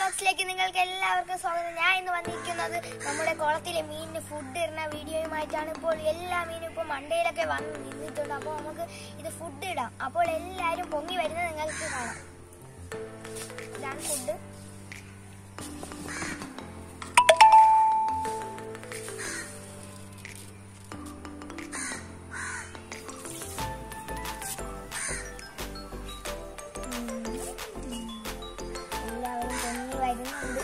വ്ളോഗ്സിലേക്ക് നിങ്ങൾക്ക് എല്ലാവർക്കും സ്വാഗതം ഞാൻ ഇന്ന് വന്നിരിക്കുന്നത് നമ്മുടെ കുളത്തിലെ മീനിന് ഫുഡ് ഇടുന്ന വീഡിയോയുമായിട്ടാണ് ഇപ്പോൾ എല്ലാ മീനും ഇപ്പോൾ മണ്ടയിലൊക്കെ വന്ന് നിന്നിട്ടുണ്ട് അപ്പോൾ നമുക്ക് ഇത് ഫുഡ് ഇടാം അപ്പോൾ എല്ലാവരും പൊങ്ങി വരുന്നത് നിങ്ങൾക്ക് കാണാം ഇതാണ് ഫുഡ് എല്ലാവരും പൊങ്ങി വരുന്നുണ്ട്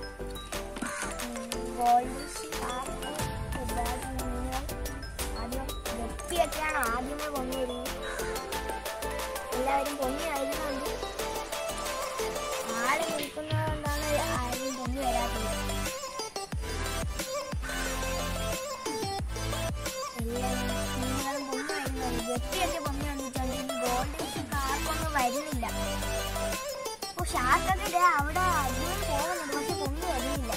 ഗോൾഡ് ഷാർക്ക് ഒരുപാട് മീനുകൾ ആദ്യം ഗപ്പിയൊക്കെയാണ് ആദ്യമേ പൊങ്ങി വരുന്നത് എല്ലാവരും പൊങ്ങി വരുന്നുണ്ട് ആള് നിൽക്കുന്നത് കൊണ്ടാണ് ആരും പൊങ്ങി വരാത്തത് എല്ലാവരും മീനുകളും പൊങ്ങി വരുന്നുണ്ട് ഗപ്പിയൊക്കെ പൊങ്ങി വന്നിട്ടുണ്ട് ഇനി ഗോൾഡ് ഷാർക്കൊന്നും വരുന്നില്ല ഓ ഷാർക്കൊക്കെ ദേ അവിടെ അടിയും പോകുന്നുണ്ട് പക്ഷെ പൊങ്ങി വരുന്നില്ല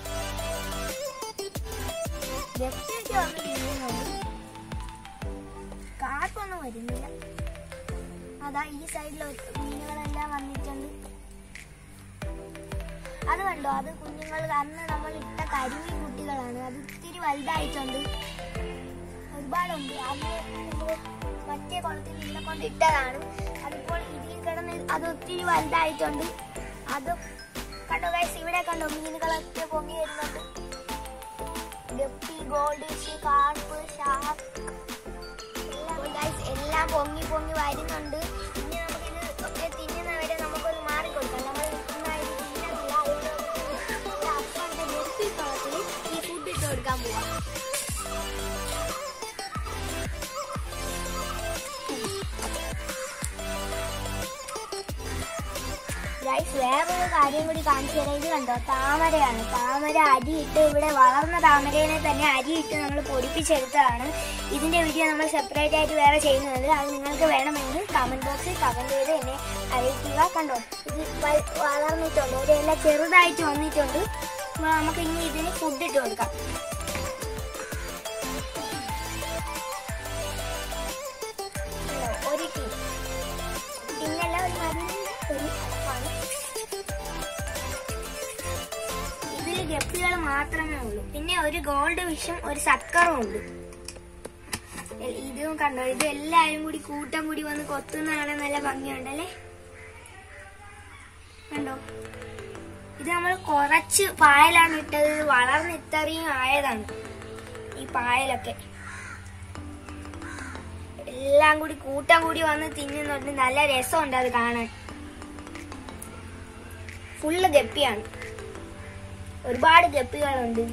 ഗപ്പിയൊക്കെ വന്ന് വീഴുന്നുണ്ട് കാർക്കൊന്നും വരുന്നില്ല അതാ ഈ സൈഡിൽ മീനുകളെല്ലാം വന്നിട്ടുണ്ട് അത് കണ്ടോ അത് കുഞ്ഞുങ്ങൾ അന്ന് നമ്മൾ ഇട്ട കരിമീൻ കുട്ടികളാണ് അത് ഇത്തിരി വലുതായിട്ടുണ്ട് ഒരുപാടുണ്ട് അത് നമ്മള് മറ്റേ കുളത്തിൽ ഇതിനെ കൊണ്ട് ഇട്ടതാണ് അതിപ്പോൾ ഇതിൽ കിടന്ന് അത് ഒത്തിരി വലുതായിട്ടുണ്ട് അത് കണ്ടോ ഗൈസ് ഇവിടെ കണ്ടോ മീനുകളൊക്കെ പൊങ്ങി വരുന്നുണ്ട് guppy gold fish carp shark എല്ലാം ഗൈസ് എല്ലാം പൊങ്ങി പൊങ്ങി വരുന്നുണ്ട് ഇനി നമുക്കിത് ഒക്കെ തിന്നുന്നവരെ നമുക്കൊന്ന് മാറി കൊടുക്കാം നമ്മൾ നിൽക്കുന്ന ഇത് തിന്നത്തില്ല അതുകൊണ്ട് അപ്പുറത്തെ ഗപ്പി കുളത്തിൽ ഈ ഫുഡ് ഇട്ട് കൊടുക്കാൻ പോവാം ഗൈസ് വേറൊരു കാര്യം കൂടി കാണിച്ചു തരാം ഇത് കണ്ടോ താമരയാണ് താമര അരിയിട്ട് ഇവിടെ വളർന്ന താമരേനെ തന്നെ അരിയിട്ട് നമ്മൾ പൊടിപ്പിച്ചെടുത്തതാണ് ഇതിന്റെ വീഡിയോ നമ്മൾ സെപ്പറേറ്റ് ആയിട്ട് വേറെ ചെയ്യുന്നുണ്ട് അത് നിങ്ങൾക്ക് വേണമെങ്കിൽ കമന്റ് ബോക്സിൽ കമന്റ് ചെയ്ത് എന്നെ അറിയിക്കുക കണ്ടോ ഇത് വ- വളർന്നിട്ടുണ്ട് ഒരു ഇല ചെറുതായിട്ട് വന്നിട്ടുണ്ട് അപ്പോൾ നമുക്ക് ഇനി ഇതിന് ഫുഡ് ഇട്ട് കൊടുക്കാം കണ്ടോ, ഒരു ടീ പിന്നല്ല ഒരു മരുന്ന് ഒരു ആണ് ഇതിൽ ഗപ്പികൾ മാത്രമേ ഉള്ളൂ പിന്നെ ഒരു ഗോൾഡ് വിഷും ഒരു സക്കറും ഉണ്ട് എ- ഇതും കണ്ടോ ഇത് എല്ലാരും കൂടി കൂട്ടം കൂടി വന്ന് കൊത്തുന്ന കാണാൻ നല്ല ഭംഗിയുണ്ടല്ലേ കണ്ടോ ഇത് നമ്മൾ കുറച്ച് പായലാണ് ഇട്ടത് ഇത് വളർന്ന് ഇത്രയും ആയതാണ് ഈ പായലൊക്കെ എല്ലാം കൂടി കൂട്ടം കൂടി വന്ന് തിന്നുന്നുണ്ട് നല്ല രസമുണ്ട് അത് കാണാൻ ഫുള്ള് ഗപ്പിയാണ് ഒരുപാട് ഗപ്പികളുണ്ട്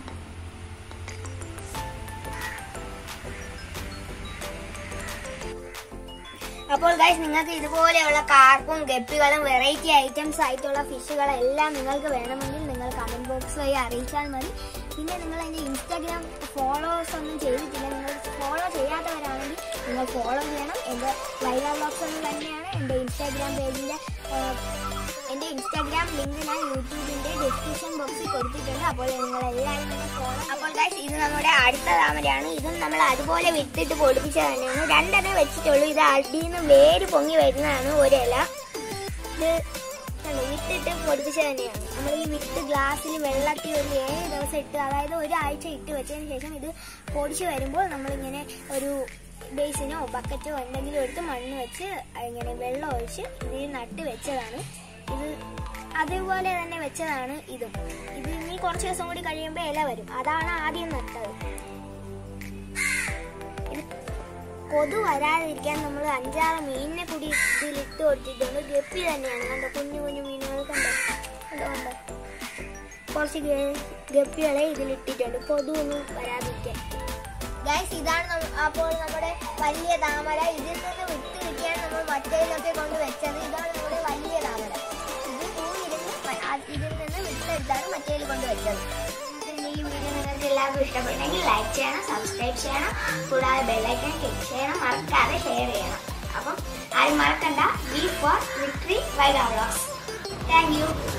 അപ്പോൾ ഗൈസ് നിങ്ങൾക്ക് ഇതുപോലെയുള്ള കാർപ്പും ഗപ്പികളും വെറൈറ്റി ഐറ്റംസ് ആയിട്ടുള്ള ഫിഷുകളെല്ലാം നിങ്ങൾക്ക് വേണമെങ്കിൽ നിങ്ങൾ കമന്റ് ബോക്സ് വഴി അറിയിച്ചാൽ മതി പിന്നെ നിങ്ങൾ എൻ്റെ ഇൻസ്റ്റാഗ്രാം ഫോളോവേഴ്സ് ഒന്നും ചെയ്തിട്ടില്ല നിങ്ങൾ ഫോളോ ചെയ്യാത്തവരാണെങ്കിൽ നിങ്ങൾ ഫോളോ ചെയ്യണം എൻ്റെ വൈറൽ ബ്ലോഗ്സ് എന്ന് തന്നെയാണ് എൻ്റെ ഇൻസ്റ്റാഗ്രാം പേജിൻ്റെ എൻ്റെ ഇൻസ്റ്റാഗ്രാം ലിങ്ക് ഞാൻ യൂട്യൂബിൻ്റെ ഡിസ്ക്രിപ്ഷൻ ബോക്സിൽ കൊടുത്തിട്ടുണ്ട് അപ്പോൾ നിങ്ങൾ എല്ലാവരും തന്നെ ഫോളോ അപ്പോൾ ഗൈസ് ഇത് നമ്മുടെ അടുത്ത താമരയാണ് ഇതും നമ്മൾ അതുപോലെ വിത്തിട്ട് പൊടിപ്പിച്ചത് തന്നെയാണ് രണ്ടെണ്ണം വെച്ചിട്ടുള്ളൂ ഇത് അടിയിൽ നിന്ന് വേര് പൊങ്ങി വരുന്നതാണ് ഒരില ഇത് കണ്ടോ, വിത്തിട്ട് പൊടിപ്പിച്ചത് തന്നെയാണ് നമ്മൾ ഈ വിത്ത് ഗ്ലാസ്സിൽ വെള്ളത്തിൽ ഒരു ഏഴ് ദിവസം ഇട്ട് അതായത് ഒരാഴ്ച ഇട്ട് വെച്ചതിന് ശേഷം ഇത് പൊടിച്ച് വരുമ്പോൾ നമ്മളിങ്ങനെ ഒരു ബേസിനോ ബക്കറ്റോ എന്തെങ്കിലും എടുത്ത് മണ്ണ് വെച്ച് ഇങ്ങനെ വെള്ളം ഒഴിച്ച് ഇതിൽ നട്ട് വെച്ചതാണ് ഇത് അതേപോലെ തന്നെ വെച്ചതാണ് ഇതും ഇത് ഇനി കുറച്ച് ദിവസം കൂടി കഴിയുമ്പോൾ ഇല വരും അതാണ് ആദ്യം നട്ടത് ഇത് കൊതു വരാതിരിക്കാൻ നമ്മൾ അഞ്ചാറ് മീനിനെ കൂടി ഇതിലിട്ട് കൊടുത്തിട്ടുണ്ട് ഗപ്പി തന്നെയാണ് കണ്ടോ കുഞ്ഞു കുഞ്ഞു മീനുകൾ കണ്ടോ കണ്ടോ കണ്ടോ കുറച്ച് ഗ- ഗപ്പികളെ ഇതിലിട്ടിട്ടുണ്ട് കൊതു ഒന്നും വരാതിരിക്കാൻ ഗൈസ് ഇതാണ് നമ്മ- അപ്പോൾ നമ്മുടെ വലിയ താമര ഇതിൽ നിന്ന് വിട്ട് കിട്ടിയാണ് നമ്മൾ മറ്റേലൊക്കെ കൊണ്ട് വെച്ചത് ഇതാണ് നമ്മുടെ വലിയ താമര ഇത് പൂവിരുന്ന് മ- ആ- ഇതിൽ നിന്ന് വിട്ടെടുത്താണ് മറ്റേൽ കൊണ്ട് വെച്ചത് പിന്നെ ഈ വീഡിയോ നിങ്ങൾക്ക് എല്ലാവർക്കും ഇഷ്ടപ്പെട്ടെങ്കിൽ ലൈക്ക് ചെയ്യണം സബ്സ്ക്രൈബ് ചെയ്യണം കൂടാതെ ബെല്ലൈക്കൺ ക്ലിക്ക് ചെയ്യണം മറക്കാതെ ഷെയർ ചെയ്യണം അപ്പം ആരും മറക്കണ്ട B for victory Vaiga vlogs thank U